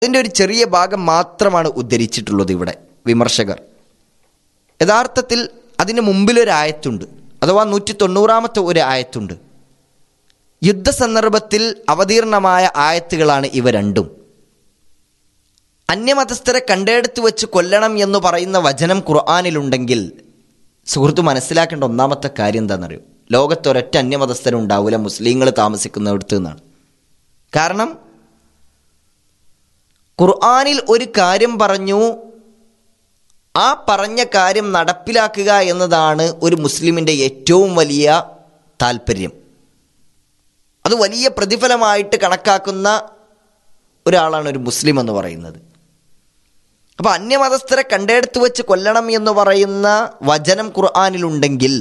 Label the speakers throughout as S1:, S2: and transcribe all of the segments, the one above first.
S1: അതിൻ്റെ ഒരു ചെറിയ ഭാഗം മാത്രമാണ് ഉദ്ധരിച്ചിട്ടുള്ളത് ഇവിടെ വിമർശകർ യഥാർത്ഥത്തിൽ അതിന് മുമ്പിലൊരു ആയത്തുണ്ട് അഥവാ നൂറ്റി തൊണ്ണൂറാമത്തെ ഒരു ആയത്തുണ്ട് യുദ്ധസന്ദർഭത്തിൽ അവതീർണമായ ആയത്തുകളാണ് ഇവ രണ്ടും അന്യമതസ്ഥരെ കണ്ടെടുത്ത് വെച്ച് കൊല്ലണം എന്ന് പറയുന്ന വചനം ഖുർആാനിലുണ്ടെങ്കിൽ സുഹൃത്ത് മനസ്സിലാക്കേണ്ട ഒന്നാമത്തെ കാര്യം എന്താണെന്നറിയോ ലോകത്തൊരൊറ്റ അന്യമതസ്ഥരുണ്ടാവില്ല മുസ്ലിങ്ങൾ താമസിക്കുന്നിടത്ത് നിന്നാണ് കാരണം ഖുർആാനിൽ ഒരു കാര്യം പറഞ്ഞു ആ പറഞ്ഞ കാര്യം നടപ്പിലാക്കുക എന്നതാണ് ഒരു മുസ്ലിമിൻ്റെ ഏറ്റവും വലിയ താല്പര്യം അത് വലിയ പ്രതിഫലമായിട്ട് കണക്കാക്കുന്ന ഒരാളാണ് ഒരു മുസ്ലിം എന്ന് പറയുന്നത് അപ്പോൾ അന്യമതസ്ഥരെ കണ്ടെടുത്ത് വെച്ച് കൊല്ലണം എന്ന് പറയുന്ന വചനം ഖുർആാനിലുണ്ടെങ്കിൽ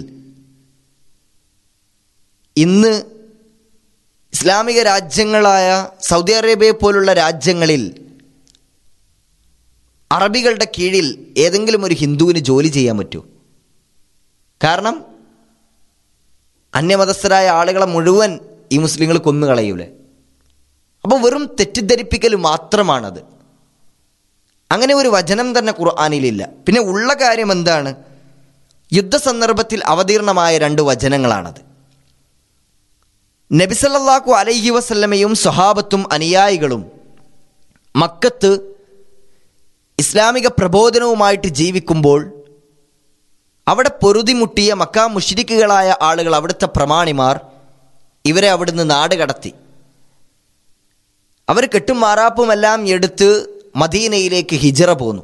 S1: ഇന്ന് ഇസ്ലാമിക രാജ്യങ്ങളായ സൗദി അറേബ്യ പോലുള്ള രാജ്യങ്ങളിൽ അറബികളുടെ കീഴിൽ ഏതെങ്കിലും ഒരു ഹിന്ദുവിന് ജോലി ചെയ്യാൻ പറ്റുമോ കാരണം അന്യമതസ്ഥരായ ആളുകളെ മുഴുവൻ ഈ മുസ്ലിങ്ങൾ കൊന്നുകളയൂലേ അപ്പോൾ വെറും തെറ്റിദ്ധരിപ്പിക്കൽ മാത്രമാണത് അങ്ങനെ ഒരു വചനം തന്നെ ഖുർആാനിലില്ല പിന്നെ ഉള്ള കാര്യം എന്താണ് യുദ്ധസന്ദർഭത്തിൽ അവതീർണമായ രണ്ട് വചനങ്ങളാണത് നബിസല്ലാഹു അലൈഹി വസല്ലമയും സ്വഹാബത്തും അനുയായികളും മക്കത്ത് ഇസ്ലാമിക പ്രബോധനവുമായിട്ട് ജീവിക്കുമ്പോൾ അവിടെ പൊറുതിമുട്ടിയ മക്ക മുഷിരിക്കുകളായ ആളുകൾ അവിടുത്തെ പ്രമാണിമാർ ഇവരെ അവിടുന്ന് നാട് കടത്തി അവർ കെട്ടും മാറാപ്പുമെല്ലാം എടുത്ത് മദീനയിലേക്ക് ഹിജറ പോന്നു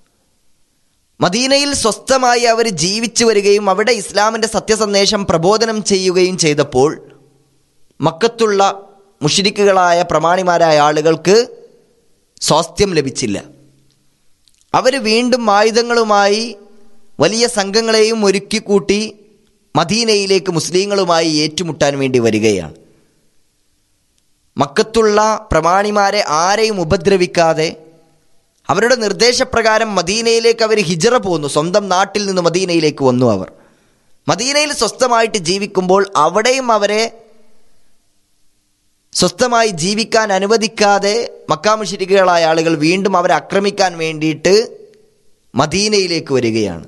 S1: മദീനയിൽ സ്വസ്ഥമായി അവർ ജീവിച്ചു വരികയും അവിടെ ഇസ്ലാമിൻ്റെ സത്യസന്ദേശം പ്രബോധനം ചെയ്യുകയും ചെയ്തപ്പോൾ മക്കത്തുള്ള മുഷിരിക്കുകളായ പ്രമാണിമാരായ ആളുകൾക്ക് സ്വാസ്ഥ്യം ലഭിച്ചില്ല അവർ വീണ്ടും ആയുധങ്ങളുമായി വലിയ സംഘങ്ങളെയും ഒരുക്കിക്കൂട്ടി മദീനയിലേക്ക് മുസ്ലിങ്ങളുമായി ഏറ്റുമുട്ടാൻ വേണ്ടി വരികയാണ് മക്കത്തുള്ള പ്രമാണിമാരെ ആരെയും ഉപദ്രവിക്കാതെ അവരുടെ നിർദ്ദേശപ്രകാരം മദീനയിലേക്ക് അവർ ഹിജറ പോന്നു സ്വന്തം നാട്ടിൽ നിന്ന് മദീനയിലേക്ക് വന്നു അവർ മദീനയിൽ സ്വസ്ഥമായിട്ട് ജീവിക്കുമ്പോൾ അവിടെയും അവരെ സ്വസ്ഥമായി ജീവിക്കാൻ അനുവദിക്കാതെ മക്കാമുഷിരിക്കുകളായ ആളുകൾ വീണ്ടും അവരെ ആക്രമിക്കാൻ വേണ്ടിയിട്ട് മദീനയിലേക്ക് വരികയാണ്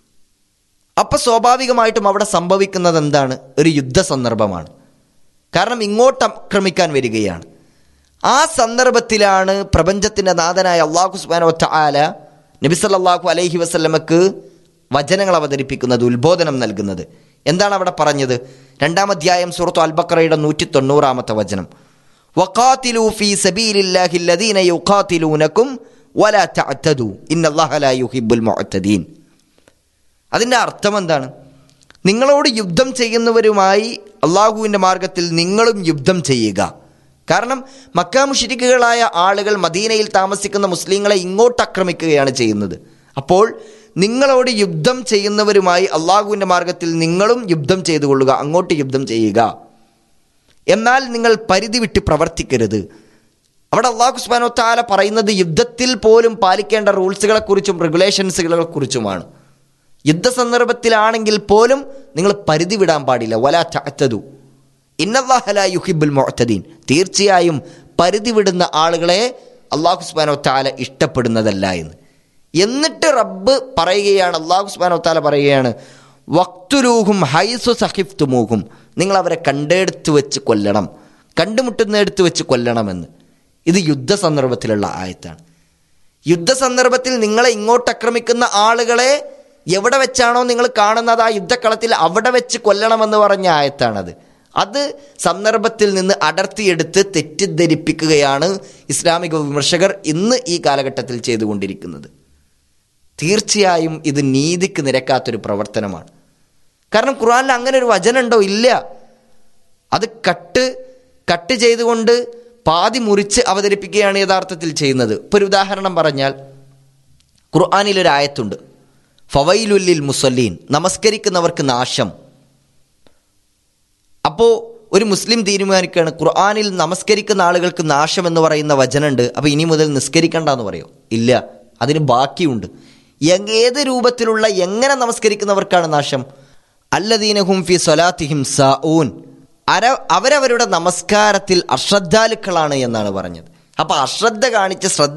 S1: അപ്പൊ സ്വാഭാവികമായിട്ടും അവിടെ സംഭവിക്കുന്നത് എന്താണ് ഒരു യുദ്ധ സന്ദർഭമാണ് കാരണം ഇങ്ങോട്ട് ആക്രമിക്കാൻ വരികയാണ് ആ സന്ദർഭത്തിലാണ് പ്രപഞ്ചത്തിന്റെ നാഥനായ അള്ളാഹു സുബാനോ ആല നബിസല്ലാഹു അലൈഹി വസ്ല്ലമക്ക് വചനങ്ങൾ അവതരിപ്പിക്കുന്നത് ഉത്ബോധനം നൽകുന്നത് എന്താണ് അവിടെ പറഞ്ഞത് രണ്ടാം അധ്യായം സൂറത്തു അൽബക്കറയുടെ നൂറ്റി തൊണ്ണൂറാമത്തെ വചനം വഖാതിലു ഫീ സബീലില്ലാഹി അല്ലദീന യുഖാതിലൂനകും വലാ തഅതദു ഇന്നല്ലാഹ ലാ യുഹിബ്ബുൽ മുഅ്തദീൻ അതിൻ്റെ അർത്ഥം എന്താണ് നിങ്ങളോട് യുദ്ധം ചെയ്യുന്നവരുമായി അള്ളാഹുവിൻ്റെ മാർഗത്തിൽ നിങ്ങളും യുദ്ധം ചെയ്യുക കാരണം മക്ക മുഷിരിക്കുകളായ ആളുകൾ മദീനയിൽ താമസിക്കുന്ന മുസ്ലിങ്ങളെ ഇങ്ങോട്ട് ആക്രമിക്കുകയാണ് ചെയ്യുന്നത് അപ്പോൾ നിങ്ങളോട് യുദ്ധം ചെയ്യുന്നവരുമായി അള്ളാഹുവിൻ്റെ മാർഗത്തിൽ നിങ്ങളും യുദ്ധം ചെയ്തു കൊള്ളുക അങ്ങോട്ട് യുദ്ധം ചെയ്യുക എന്നാൽ നിങ്ങൾ പരിധി വിട്ട് പ്രവർത്തിക്കരുത് അവിടെ അള്ളാഹു സുബാനോ താല പറയുന്നത് യുദ്ധത്തിൽ പോലും പാലിക്കേണ്ട റൂൾസുകളെക്കുറിച്ചും റെഗുലേഷൻസുകളെ കുറിച്ചുമാണ് യുദ്ധസന്ദർഭത്തിലാണെങ്കിൽ പോലും നിങ്ങൾ പരിധി വിടാൻ പാടില്ല വലാ ചഅത്തതു ഇന്നല്ലാഹല യുഹിബുൽ മൊത്തദീൻ തീർച്ചയായും പരിധി വിടുന്ന ആളുകളെ അള്ളാഹു സുബാനോ താല ഇഷ്ടപ്പെടുന്നതല്ല എന്ന് എന്നിട്ട് റബ്ബ് പറയുകയാണ് അള്ളാഹു സുബാനോ താല പറയുകയാണ് വക്തുലൂഹും ഹൈസു സഹിഫ്തുമൂഹും നിങ്ങൾ അവരെ കണ്ടെടുത്ത് വെച്ച് കൊല്ലണം കണ്ടുമുട്ടുന്നിടത്ത് വെച്ച് കൊല്ലണമെന്ന് ഇത് യുദ്ധ സന്ദർഭത്തിലുള്ള ആയത്താണ് യുദ്ധ സന്ദർഭത്തിൽ നിങ്ങളെ ഇങ്ങോട്ട് ആക്രമിക്കുന്ന ആളുകളെ എവിടെ വെച്ചാണോ നിങ്ങൾ കാണുന്നത് ആ യുദ്ധക്കളത്തിൽ അവിടെ വെച്ച് കൊല്ലണമെന്ന് പറഞ്ഞ ആയത്താണത് അത് സന്ദർഭത്തിൽ നിന്ന് അടർത്തിയെടുത്ത് തെറ്റിദ്ധരിപ്പിക്കുകയാണ് ഇസ്ലാമിക വിമർശകർ ഇന്ന് ഈ കാലഘട്ടത്തിൽ ചെയ്തുകൊണ്ടിരിക്കുന്നത് തീർച്ചയായും ഇത് നീതിക്ക് നിരക്കാത്തൊരു പ്രവർത്തനമാണ് കാരണം ഖുറാനിൽ അങ്ങനെ ഒരു വചനുണ്ടോ ഇല്ല അത് കട്ട് കട്ട് ചെയ്തുകൊണ്ട് പാതി മുറിച്ച് അവതരിപ്പിക്കുകയാണ് യഥാർത്ഥത്തിൽ ചെയ്യുന്നത് ഇപ്പോൾ ഒരു ഉദാഹരണം പറഞ്ഞാൽ ഖുർആാനിലൊരു ആയത്തുണ്ട് ഫവൈലുല്ലിൽ മുസല്ലീൻ നമസ്കരിക്കുന്നവർക്ക് നാശം അപ്പോൾ ഒരു മുസ്ലിം തീരുമാനിക്കുകയാണ് ഖുർആാനിൽ നമസ്കരിക്കുന്ന ആളുകൾക്ക് നാശം എന്ന് പറയുന്ന വചനുണ്ട് അപ്പോൾ ഇനി മുതൽ നിസ്കരിക്കണ്ട എന്ന് പറയോ ഇല്ല അതിന് ബാക്കിയുണ്ട് ഏത് രൂപത്തിലുള്ള എങ്ങനെ നമസ്കരിക്കുന്നവർക്കാണ് നാശം അല്ലദീനഹും ഫി സ്വലാത്തിഹിം സഊൻ അര അവരവരുടെ നമസ്കാരത്തിൽ അശ്രദ്ധാലുക്കളാണ് എന്നാണ് പറഞ്ഞത് അപ്പൊ അശ്രദ്ധ കാണിച്ച് ശ്രദ്ധ